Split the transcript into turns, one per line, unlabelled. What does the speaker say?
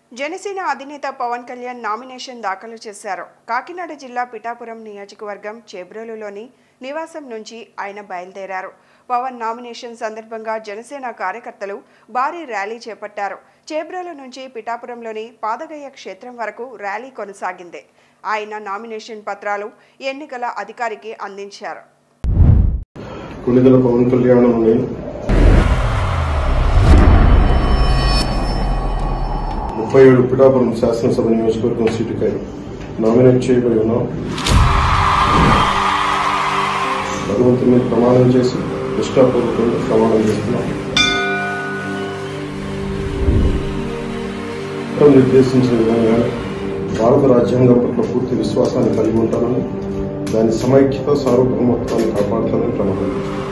జనసేన అధినేత పవన్ కళ్యాణ్ నామినేషన్ దాఖలు చేశారు కాకినాడ జిల్లా పిఠాపురం నియోజకవర్గం చేబ్రోలులోని నివాసం నుంచి ఆయన బయలుదేరారు పవన్ నామినేషన్ సందర్భంగా జనసేన కార్యకర్తలు భారీ ర్యాలీ చేపట్టారు చేబ్రోలు నుంచి పిఠాపురంలోని పాదగయ్య క్షేత్రం వరకు ర్యాలీ కొనసాగింది ఆయన నామినేషన్ పత్రాలు ఎన్నికల అధికారికి అందించారు
కొణిదల పవన్ కళ్యాణ్ నేను ముప్పై ఏడు పిఠాపురం శాసనసభ నియోజకవర్గం సీటుకై నామినేట్ చేయబడి ఉన్నాం భగవంతుని మీద ప్రమాణం చేసి నిష్ఠాపూర్వకంగా ప్రమాణం చేస్తున్నాం చట్టం నిర్దేశించిన విధంగా భారత రాజ్యాంగం పట్ల పూర్తి విశ్వాసాన్ని కలిగి ఉంటానని దాని సమైక్యత సార్వభౌమత్వాన్ని కాపాడుతానని ప్రమాణం చేస్తున్నాను